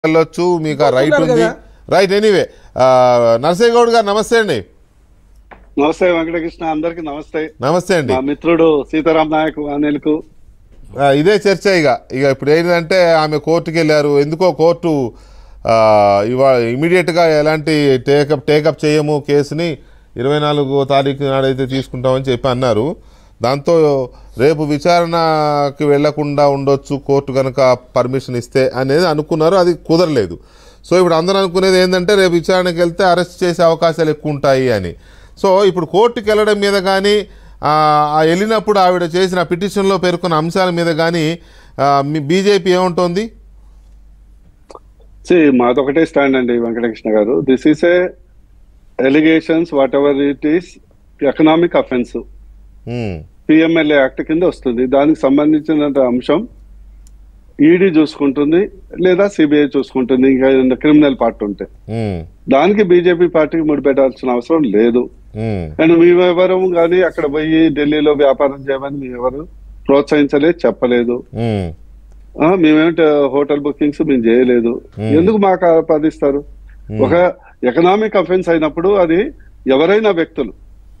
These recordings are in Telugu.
వెళ్ళొచ్చు మీకు ఆ రైట్ కోర్టున్నారు ఉంది కదా. రైట్ ఎనీవే నరసింహ గౌడ్ గారు నమస్తే అండి నమస్తే వెంకటకృష్ణ అందరికి నమస్తే నమస్తే అండి మా మిత్రుడు సీతారాం నాయక్ అనిల్కు ఆ, ఇదే చర్చ ఇక ఇక ఇప్పుడు ఏంటంటే ఆమె కోర్టుకి వెళ్ళారు ఎందుకో కోర్టు ఆ, ఇవాళ ఇమీడియట్గా ఎలాంటి టేకప్ టేకప్ చేయము కేసుని ఇరవై నాలుగో తారీఖు నాడైతే తీసుకుంటామని చెప్పి అన్నారు దాంతో రేపు విచారణకి వెళ్లకుండా ఉండొచ్చు కోర్టు కనుక పర్మిషన్ ఇస్తే అనేది అనుకున్నారు అది కుదరలేదు సో ఇప్పుడు అందరూ అనుకునేది ఏంటంటే రేపు విచారణకి వెళ్తే అరెస్ట్ చేసే అవకాశాలు ఎక్కువ ఉంటాయి అని సో ఇప్పుడు కోర్టుకి వెళ్ళడం మీద కానీ ఆ ఆ వెళ్ళినప్పుడు ఆవిడ చేసిన పిటిషన్లో పేర్కొన్న అంశాల మీద కానీ మీ బీజేపీ ఏముంటోంది See, మాదొకటే స్టాండ్ అండి వెంకటకృష్ణ గారు this is a allegations whatever it is economic offence um, PMLA act కింద వస్తుంది దానికి సంబంధించిన అంశం ఈడీ చూసుకుంటుంది లేదా సిబిఐ చూసుకుంటుంది ఇంకా క్రిమినల్ పార్ట్ ఉంటే ఉమ్, దానికి బీజేపీ పార్టీకి ముడిపెట్టాల్సిన అవసరం లేదు ఉమ్, అండ్ మేమెవరు కానీ అక్కడ పోయి ఢిల్లీలో వ్యాపారం చేయమని మేమెవరు ప్రోత్సహించలేదు చెప్పలేదు ఉమ్, ఆ, మేమేమిటి హోటల్ బుకింగ్స్ మేము చేయలేదు ఎందుకు మాకు ఆపాదిస్తారు ఒక ఎకనామిక్ అఫెన్స్ అయినప్పుడు అది ఎవరైనా వ్యక్తులు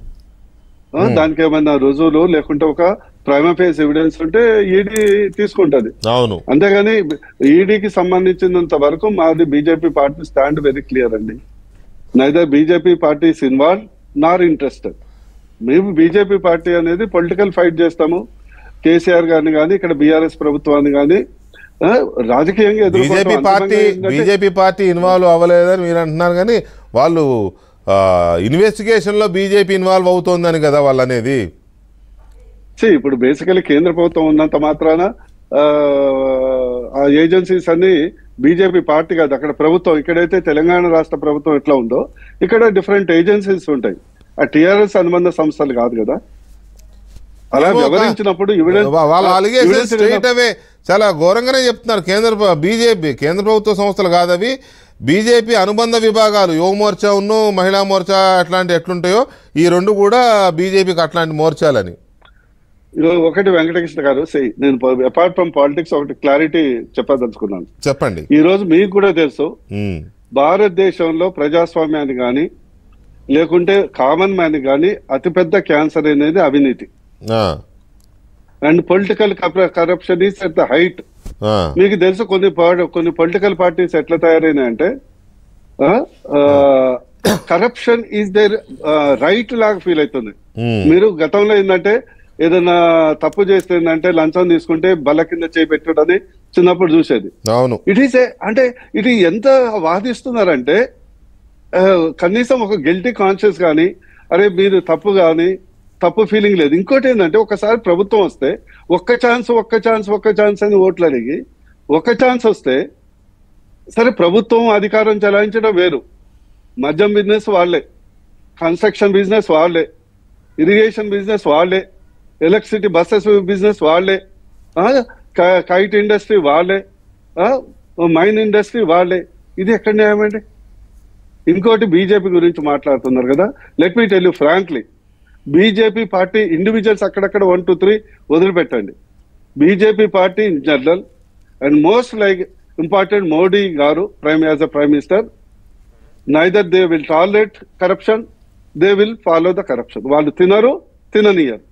ఆ, దానికి ఏమైనా రుజువులు లేకుంటే ఒక ప్రైమ ఫేస్ ఎవిడెన్స్ ఉంటే ఈడీ తీసుకుంటది అవును అంతేగాని ఈడీకి సంబంధించినంత వరకు మాది BJP party stand very clear అండి neither BJP party is involve nor interested మేము బీజేపీ పార్టీ అనేది పొలిటికల్ ఫైట్ చేస్తాము కేసీఆర్ గారిని కానీ ఇక్కడ బీఆర్ఎస్ ప్రభుత్వాన్ని కానీ ఆ, రాజకీయంగా ఎదుర్కోవడం బీజేపీ పార్టీ అంతిమంగా ఏంటంటే- బీజేపీ పార్టీ ఇన్వాల్వ్ అవ్వలేదని మీరు అంటున్నారు కానీ వాళ్ళు ఇన్వెస్టిగేషన్లో బీజేపీ ఇన్వాల్వ్ అవుతోందని కదా వాళ్ళు అనేది See, ఇప్పుడు బేసికలీ కేంద్ర ప్రభుత్వం ఉన్నంత మాత్రాన ఆ, ఆ ఏజెన్సీస్ అన్ని బీజేపీ పార్టీ కాదు అక్కడ ప్రభుత్వం ఇక్కడైతే తెలంగాణ రాష్ట్ర ప్రభుత్వం ఎట్లా ఉందో ఇక్కడ డిఫరెంట్ ఏజెన్సీస్ ఉంటాయి ఆ టిఆర్ఎస్ అనుబంధ సంస్థలు కాదు కదా అలా ఏమో ఒక- వివరించినప్పుడు evidence- వా- వాళ్ళ అలిగేషన్ evidence స్ట్రైట్ అవే చాలా ఘోరంగానే చెప్తున్నారు కేంద్ర బీజేపీ కేంద్ర ప్రభుత్వ సంస్థలు కాదు అవి బీజేపీ అనుబంధ విభాగాలు యువ మోర్చా ఉన్ను మహిళా మోర్చా అట్లాంటి ఎట్లుంటాయో ఈ రెండు కూడా బీజేపీకి అట్లాంటి మోర్చాలని ఇదిగో ఒకటి వెంకటకృష్ణ గారు see, నేను అపార్ట్ ఫ్రమ్ పాలిటిక్స్ ఒకటి క్లారిటీ చెప్పదలుచుకున్నాను చెప్పండి ఈ రోజు మీకు కూడా తెలుసు ఉమ్, భారతదేశంలో ప్రజాస్వామ్యాన్ని కానీ లేకుంటే కామన్ మ్యాన్ కానీ అతిపెద్ద క్యాన్సర్ అనేది అవినీతి ah, and political corruption is at the height ah, మీకు తెలుసు కొన్ని పా- కొన్ని పొలిటికల్ పార్టీస్ ఎట్లా తయారైనాయంటే కరప్షన్ ఈజ్ దేర్ రైట్ లాగా ఫీల్ అవుతుంది ఉమ్, మీరు గతంలో ఏంటంటే ఏదైనా తప్పు చేస్తే ఏంటంటే లంచం తీసుకుంటే బల్ల కింద చేపెట్టుడని చిన్నప్పుడు చూసేది అవును ఇట్ ఈస్ ఏ అంటే ఇది ఎంత వాదిస్తున్నారంటే ఆ, కనీసం ఒక గిల్టీ కాన్షియస్ కానీ అరే మీరు తప్పు కానీ తప్పు ఫీలింగ్ లేదు ఇంకోటి ఏంటంటే ఒకసారి ప్రభుత్వం వస్తే ఒక్క ఛాన్స్ ఒక్క ఛాన్స్ ఒక్క ఛాన్స్ అని ఓట్లు అడిగి ఒక్క ఛాన్స్ వస్తే సరే ప్రభుత్వం అధికారం చెలాయించడం వేరు మద్యం బిజినెస్ వాళ్ళే కన్స్ట్రక్షన్ బిజినెస్ వాళ్ళే ఇరిగేషన్ బిజినెస్ వాళ్ళే ఎలక్ట్రిసిటీ బస్సెస్ బిజినెస్ వాళ్ళే ఆ, క- కైట్ ఇండస్ట్రీ వాళ్ళే ఆ, మైన్ ఇండస్ట్రీ వాళ్ళే ఇది ఎక్కడ న్యాయమండి ఇంకోటి బీజేపీ గురించి మాట్లాడుతున్నారు కదా let me tell you frankly BJP party individuals అక్కడక్కడ వన్ టూ త్రీ వదిలిపెట్టండి BJP party in general and most like important Modi గారు prime as a prime minister neither they will tolerate corruption they will follow the corruption వాళ్ళు తినరు తిననియరు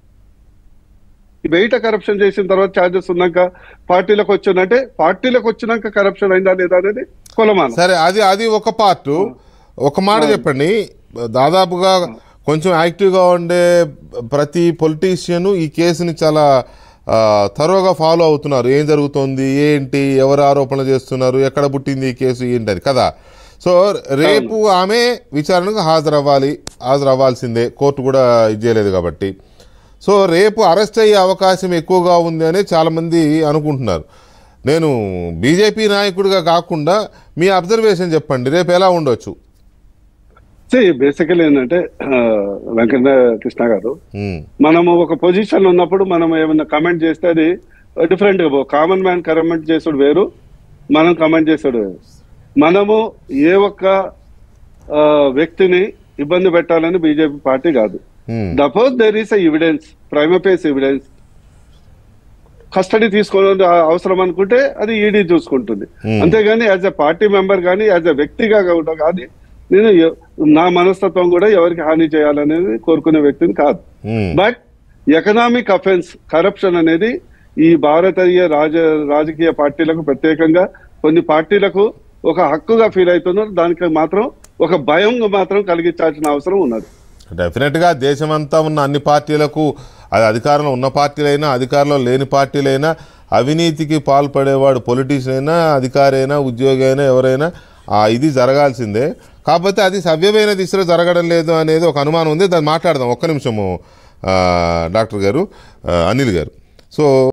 బయట కరప్షన్ చేసిన తర్వాత ఛార్జెస్ ఉన్నాక పార్టీలకు వచ్చిందంటే పార్టీలకు వచ్చినాక కరప్షన్ అయిందా లేదా అనేది కొలమానం సరే అది అది ఒక పార్ట్ ఒక మాట చెప్పండి దాదాపుగా కొంచెం యాక్టివ్గా ఉండే ప్రతి పొలిటీషియన్ ఈ కేసుని చాలా తరోగా ఫాలో అవుతున్నారు ఏం జరుగుతోంది ఏంటి ఎవరు ఆరోపణలు చేస్తున్నారు ఎక్కడ పుట్టింది ఈ కేసు ఏంటని కదా సో రేపు ఆమె విచారణకు హాజరవ్వాలి హాజరవ్వాల్సిందే కోర్టు కూడా ఇది చేయలేదు కాబట్టి సో రేపు అరెస్ట్ అయ్యే అవకాశం ఎక్కువగా ఉంది అని చాలామంది అనుకుంటున్నారు నేను బీజేపీ నాయకుడిగా కాకుండా మీ అబ్జర్వేషన్ చెప్పండి రేపు ఎలా ఉండొచ్చు బేసికల్ ఏంటంటే ఆ, వెంకట కృష్ణ గారు ఉమ్, మనము ఒక పొజిషన్ లో ఉన్నప్పుడు మనం ఏమైనా కమెంట్ చేస్తే అది డిఫరెంట్ గా కామన్ మ్యాన్ కమెంట్ చేసుడు వేరు మనం కమెంట్ చేసాడు వేరు మనము ఏ ఒక్క ఆ, వ్యక్తిని ఇబ్బంది పెట్టాలని బీజేపీ పార్టీ కాదు um, suppose there is evidence prima facie evidence custody తీసుకోవడం అవసరం అనుకుంటే అది ఈడీ చూసుకుంటుంది Hmm. అంతేగాని యాజ్ ఎ పార్టీ మెంబర్ కానీ యాజ్ ఎ వ్యక్తిగా కూడా కానీ నేను ఎ- నా మనస్తత్వం కూడా ఎవరికి హాని చేయాలనేది కోరుకునే వ్యక్తిని కాదు um, but economic offence corruption అనేది ఈ భారతీయ రాజ రాజకీయ పార్టీలకు ప్రత్యేకంగా కొన్ని పార్టీలకు ఒక హక్కుగా ఫీల్ అవుతున్నారు దానికి మాత్రం ఒక భయం మాత్రం కలిగించాల్సిన అవసరం ఉన్నది డెఫినెట్గా దేశమంతా ఉన్న అన్ని పార్టీలకు అది అధికారంలో ఉన్న పార్టీలైనా అధికారంలో లేని పార్టీలైనా అవినీతికి పాల్పడేవాడు పొలిటీషియన్ అయినా అధికారి అయినా ఉద్యోగి అయినా ఎవరైనా ఆ ఇది జరగాల్సిందే కాకపోతే అది సవ్యమైన దిశలో జరగడం లేదు అనేది ఒక అనుమానం ఉంది దాన్ని మాట్లాడదాం ఒక్క నిమిషము ఆ, డాక్టర్ గారు ఆ, అనిల్ గారు సో